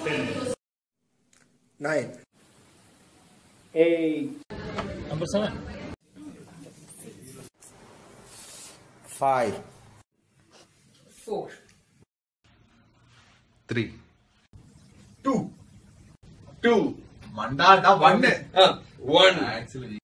nine, eight, Number seven. five, four, three, two, two. மண்டாடா ஒன்னு one. Actually,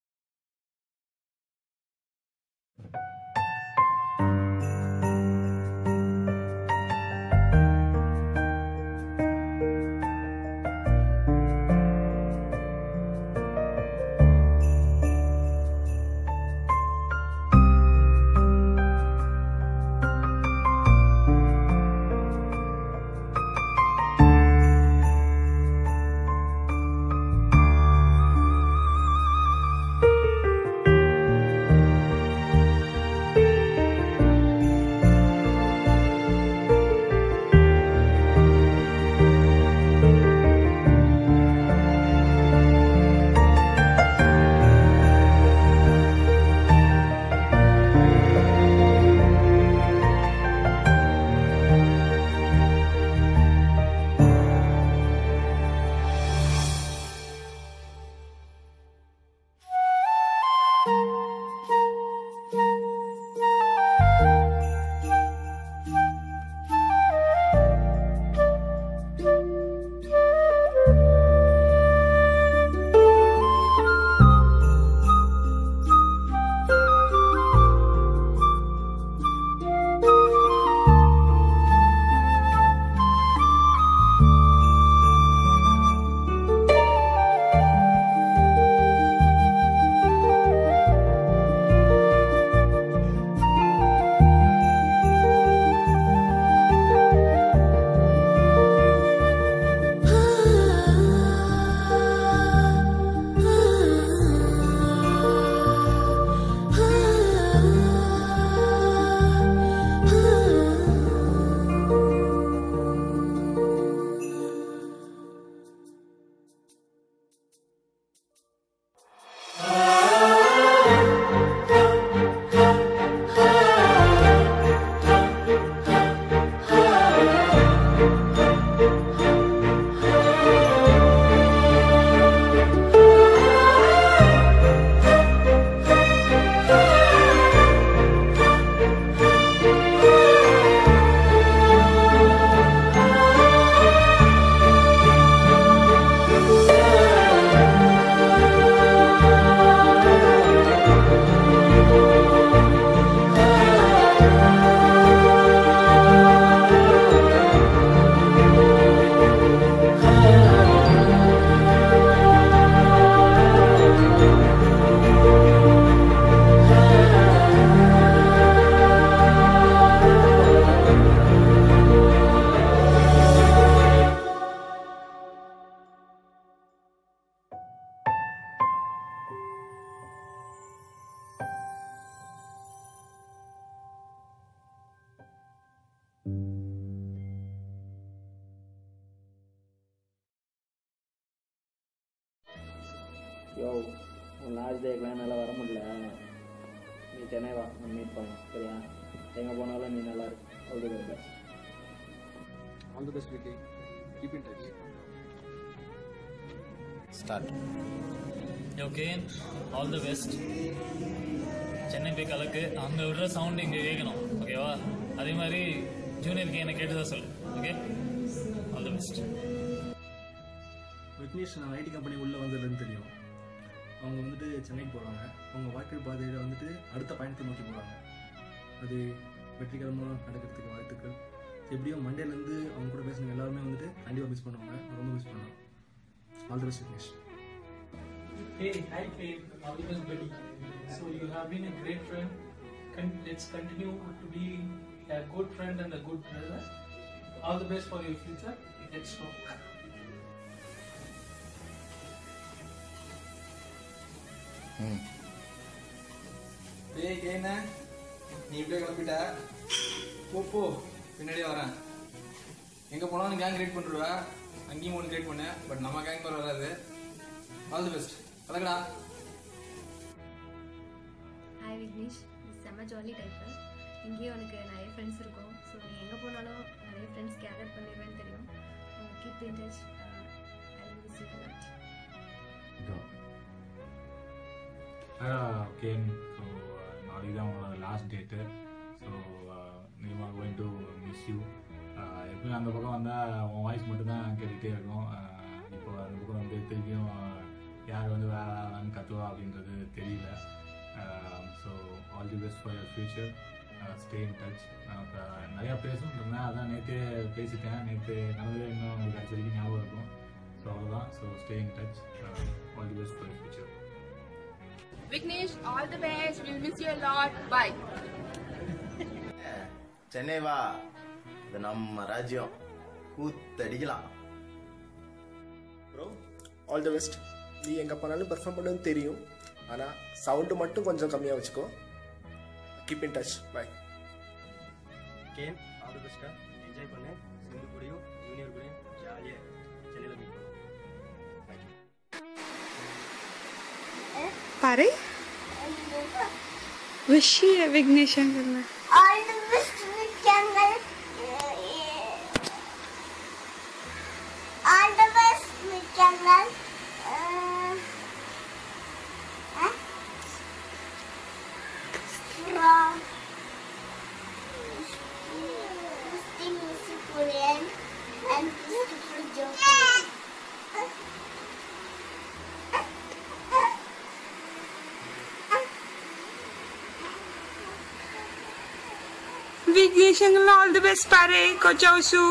யோ உன் last டேக்கெலாம் என்னால் வர முடியல நீ சென்னை வா நம்ம மீட் பண்ணலாம் சரியா எங்கே போனாலும் நீ நல்லா இருக்கு all the very best all the best Vicky keep in touch start. Okay all the best Chennai போய் கலக்கு அங்கே விடுற சவுண்ட் இங்கே கேட்கணும் ஓகேவா அதே மாதிரி ஜூனியருக்கு என்ன கேட்டதா சொல்லு okay all the best Vignesh நான் ஐடி கம்பெனி உள்ளே வந்ததுலேருந்து தெரியும் அவங்க வந்துட்டு சென்னைக்கு போகிறாங்க அவங்க வாழ்க்கை பாதையில் வந்துட்டு அடுத்த பயணத்தை நோக்கி போகிறாங்க அது வெற்றிகரமாக நடக்கிறதுக்கு வாழ்த்துக்கள் எப்படியும் மண்டேலேருந்து அவங்க கூட பேசுன எல்லாருமே வந்துட்டு கண்டிப்பாக மிஸ் பண்ணுவாங்க ரொம்ப மிஸ் பண்ணுவாங்க all the best Vignesh Hey, hi Faith, all the best buddy. So you have been a great friend. Con- let's continue to be a good friend and a good brother. All the best for your future. Let's talk. டேய் கேன நீ இப்படியே கிளம்பிட்ட போ போ பின்னாடியே வரேன் எங்க போனாலும் கேங் கிரியேட் பண்ணிடுவ அங்கேயும் ஒன்று கிரியேட் பண்ணு பட் நம்ம கேங் வர வராது ஆல் தி பெஸ்ட் கலக்கடா ஹாய் விக்னேஷ் நீ செம்ம ஜாலி டைப்பு இங்கேயும் உனக்கு நிறைய ஃப்ரெண்ட்ஸ் இருக்கும் ஸோ நீ எங்கே போனாலும் நிறைய ஃப்ரெண்ட்ஸ் கேதர் பண்ணிடுவேன்னு தெரியும் keep be in touch. Uh, I will miss you a lot. Can so நாளைக்கு தான் உங்களோட லாஸ்ட் டேட்டு ஸோ நீமா கோயிங் டு மிஸ் யூ எப்பயும் அந்த பக்கம் வந்தால் உன் வாய்ஸ் மட்டும் தான் கேட்டுகிட்டே இருக்கும் Uh, இப்போ அந்த பக்கம் வந்து திருப்பியும் uh, யார் வந்து வேற வேறான்னு கத்துவா அப்படின்றது தெரியல so all the best for your future stay in touch நான் இப்போ நிறையா பேசணும்னு இருந்தேன் அதான் நேற்றே பேசிட்டேன் நேற்று நடந்ததே இன்னும் உங்களுக்கு கடைசி வரைக்கும் ஞாபகம் இருக்கும் ஸோ அவ்வளோதான் so stay in touch all the best for your future Vignesh, all the best. We'll miss you a lot. Bye. Chennai வா இது நம்ம ராஜ்யம் கூத்தடிக்கலாம் ப்ரோ ஆல் தி பெஸ்ட் நீ எங்கே போனாலும் பெர்ஃபார்ம் பண்ணுன்னு தெரியும் ஆனால் சவுண்டு மட்டும் கொஞ்சம் கம்மியாக வச்சுக்கோ கீப் இன் டச் பை கேன் ஆல் தி பெஸ்ட்டா என்ஜாய் பண்ணு சிந்து கூடயும் ஜூனியர் கூடயும் ஜாலியாக சென்னையில் மீட் பண்ணுவோம் பாரு Vishi Vignesh uncle All the best with jungle. All the best with jungle. Uh, huh? From Steve Korean and Christopher Jones. Vignesh uncle all the best பாரு கொச்சவுசு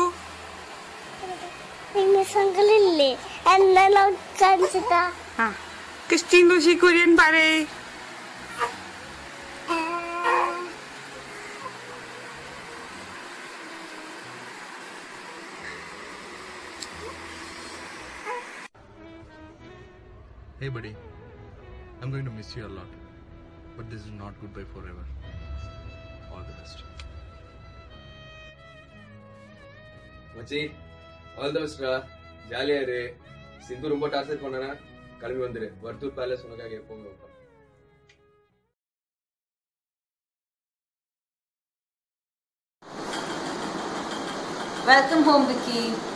Vignesh uncle ഇല്ലേ എന്നാ ನಾವು ಕಾಣಿಸುತ್ತಾ ആ ക്രിസ്റ്റീൻ ലൂസി കുര്യൻ പാரு Hey, buddy. I'm going to miss you a lot. But this is not goodbye forever. All the best. மச்சி all the பெஸ்ட்ரா ஜாலியா இரு சிந்து ரொம்ப டார்ச்சர் பண்ணனா கிளம்பி வந்துரு வர்த்தூர் பேலஸ் உனக்காக எப்பவுமே வைப்பேன் Welcome home, Vicky.